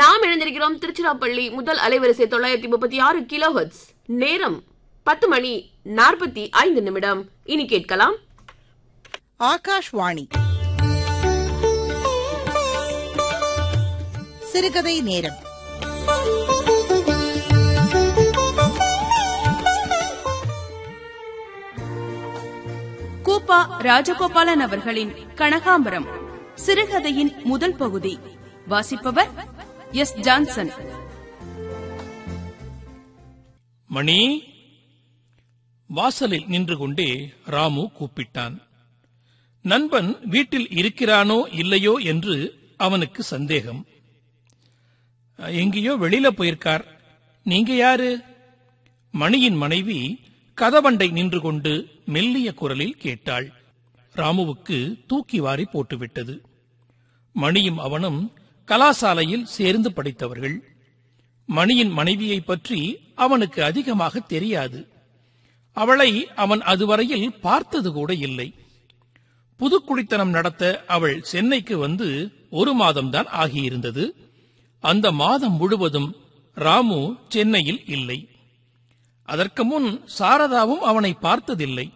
நாம் இணைந்திருக்கிறோம் திருச்சிராப்பள்ளி முதல் அலைவரிசை தொள்ளாயிரத்தி முப்பத்தி ஆறு கிலோ நேரம் பத்து மணி நாற்பத்தி ஐந்து நிமிடம் இனி கேட்கலாம் ஆகாஷ்வாணி சிறுகதை நேரம் கூப்பா ராஜகோபாலன் அவர்களின் கனகாம்பரம் சிறுகதையின் முதல் பகுதி வாசிப்பவர் எஸ் ஜான்சன் மணி வாசலில் நின்று கொண்டே ராமு கூப்பிட்டான் நண்பன் வீட்டில் இருக்கிறானோ இல்லையோ என்று அவனுக்கு சந்தேகம் எங்கேயோ வெளியில போயிருக்கார் நீங்க யாரு மணியின் மனைவி கதவண்டை நின்று கொண்டு மெல்லிய குரலில் கேட்டாள் ராமுவுக்கு தூக்கி வாரி போட்டுவிட்டது மணியும் அவனும் கலாசாலையில் சேர்ந்து படித்தவர்கள் மணியின் மனைவியை பற்றி அவனுக்கு அதிகமாக தெரியாது அவளை அவன் அதுவரையில் பார்த்தது கூட இல்லை புதுக்குடித்தனம் நடத்த அவள் சென்னைக்கு வந்து ஒரு மாதம்தான் ஆகியிருந்தது அந்த மாதம் முழுவதும் ராமு சென்னையில் இல்லை அதற்கு முன் சாரதாவும் அவனை பார்த்ததில்லை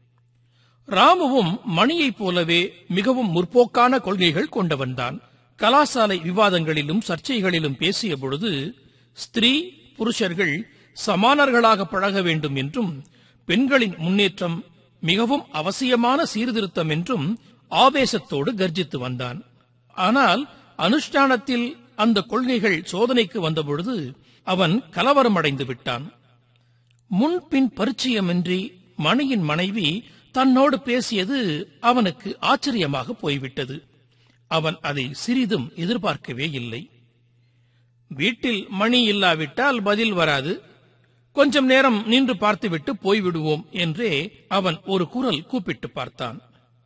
ராமுவும் மணியைப் போலவே மிகவும் முற்போக்கான கொள்கைகள் கொண்டவன்தான் கலாசாலை விவாதங்களிலும் சர்ச்சைகளிலும் பேசிய பொழுது ஸ்திரீ புருஷர்கள் சமானர்களாக பழக வேண்டும் என்றும் பெண்களின் முன்னேற்றம் மிகவும் அவசியமான சீர்திருத்தம் என்றும் ஆவேசத்தோடு கர்ஜித்து வந்தான் ஆனால் அனுஷ்டானத்தில் அந்த கொள்கைகள் சோதனைக்கு வந்தபொழுது அவன் கலவரமடைந்து விட்டான் முன்பின் பரிச்சயமின்றி மணியின் மனைவி தன்னோடு பேசியது அவனுக்கு ஆச்சரியமாக போய்விட்டது அவன் அதை சிறிதும் எதிர்பார்க்கவே இல்லை வீட்டில் மணி இல்லாவிட்டால் பதில் வராது கொஞ்சம் நேரம் நின்று பார்த்துவிட்டு போய்விடுவோம் என்றே அவன் ஒரு குரல் கூப்பிட்டு பார்த்தான்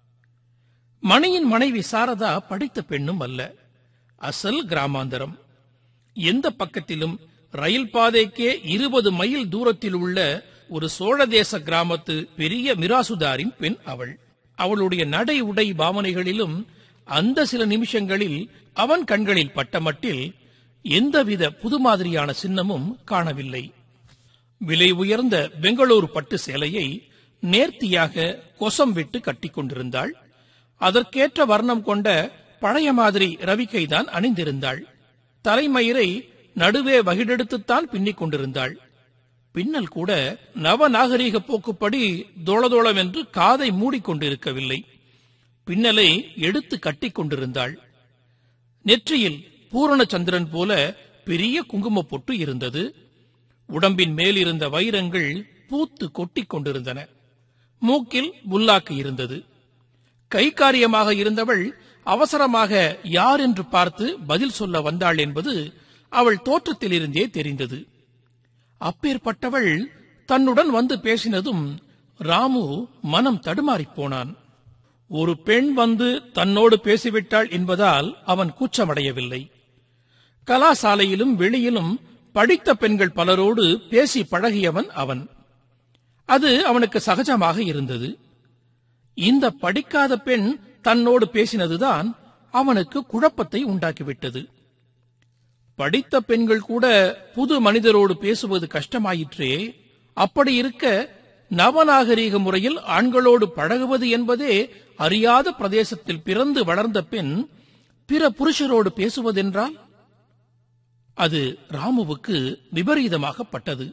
மணியின் மனைவி சாரதா படித்த பெண்ணும் அல்ல அசல் கிராமாந்தரம் எந்த பக்கத்திலும் ரயில் பாதைக்கே இருபது மைல் தூரத்தில் உள்ள ஒரு சோழதேச கிராமத்து பெரிய மிராசுதாரின் பெண் அவள் அவளுடைய நடை உடை பாவனைகளிலும் அந்த சில நிமிஷங்களில் அவன் கண்களில் பட்டமட்டில் எந்தவித புதுமாதிரியான சின்னமும் காணவில்லை விலை உயர்ந்த பெங்களூரு பட்டு சேலையை நேர்த்தியாக கொசம் விட்டு கட்டிக் கொண்டிருந்தாள் அதற்கேற்ற வர்ணம் கொண்ட பழைய மாதிரி ரவிக்கைதான் அணிந்திருந்தாள் தலைமயிரை நடுவே வகிடெடுத்துத்தான் பின்னிக் கொண்டிருந்தாள் பின்னல் கூட நவநாகரீக போக்குப்படி தோளதோளவென்று காதை மூடிக்கொண்டிருக்கவில்லை பின்னலை எடுத்து கட்டிக் கொண்டிருந்தாள் நெற்றியில் பூரணச்சந்திரன் போல பெரிய குங்குமப் பொட்டு இருந்தது உடம்பின் மேலிருந்த வைரங்கள் பூத்து கொட்டிக் கொண்டிருந்தன மூக்கில் புல்லாக்கு இருந்தது கைக்காரியமாக இருந்தவள் அவசரமாக யார் என்று பார்த்து பதில் சொல்ல வந்தாள் என்பது அவள் தோற்றத்திலிருந்தே தெரிந்தது அப்பேற்பட்டவள் தன்னுடன் வந்து பேசினதும் ராமு மனம் தடுமாறிப் போனான் ஒரு பெண் வந்து தன்னோடு பேசிவிட்டாள் என்பதால் அவன் கூச்சமடையவில்லை கலாசாலையிலும் வெளியிலும் படித்த பெண்கள் பலரோடு பேசி பழகியவன் அவன் அது அவனுக்கு சகஜமாக இருந்தது இந்த படிக்காத பெண் தன்னோடு பேசினதுதான் அவனுக்கு குழப்பத்தை உண்டாக்கிவிட்டது படித்த பெண்கள் கூட புது மனிதரோடு பேசுவது கஷ்டமாயிற்றே அப்படி இருக்க நவநாகரீக முறையில் ஆண்களோடு பழகுவது என்பதே அறியாத பிரதேசத்தில் பிறந்து வளர்ந்த பெண் பிற புருஷரோடு பேசுவதென்றால் அது ராமுவுக்கு விபரீதமாகப்பட்டது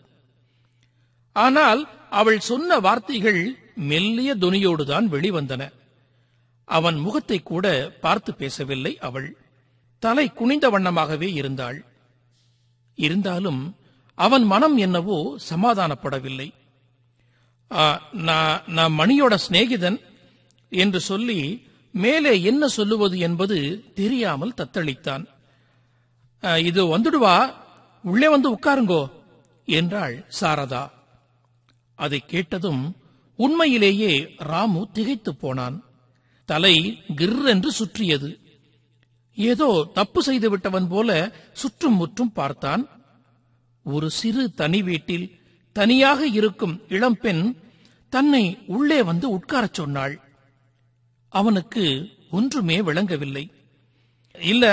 ஆனால் அவள் சொன்ன வார்த்தைகள் மெல்லிய துனியோடுதான் வெளிவந்தன அவன் முகத்தை கூட பார்த்து பேசவில்லை அவள் தலை குனிந்த வண்ணமாகவே இருந்தாள் இருந்தாலும் அவன் மனம் என்னவோ சமாதானப்படவில்லை "ஆ, நான் நான் மணியோட சிநேகிதன் என்று சொல்லி மேலே என்ன சொல்லுவது என்பது தெரியாமல் தத்தளித்தான் "ஆ, இது வந்துடுவா உள்ளே வந்து உட்காருங்கோ என்றாள் சாரதா அதை கேட்டதும் உண்மையிலேயே ராமு திகைத்துப் போனான் தலை கிர் என்று சுற்றியது ஏதோ தப்பு செய்து விட்டவன் போல சுற்றும் முற்றும் பார்த்தான் ஒரு சிறு தனி வீட்டில் தனியாக இருக்கும் இளம்பெண் தன்னை உள்ளே வந்து உட்காரச் சொன்னாள் அவனுக்கு ஒன்றுமே விளங்கவில்லை இல்ல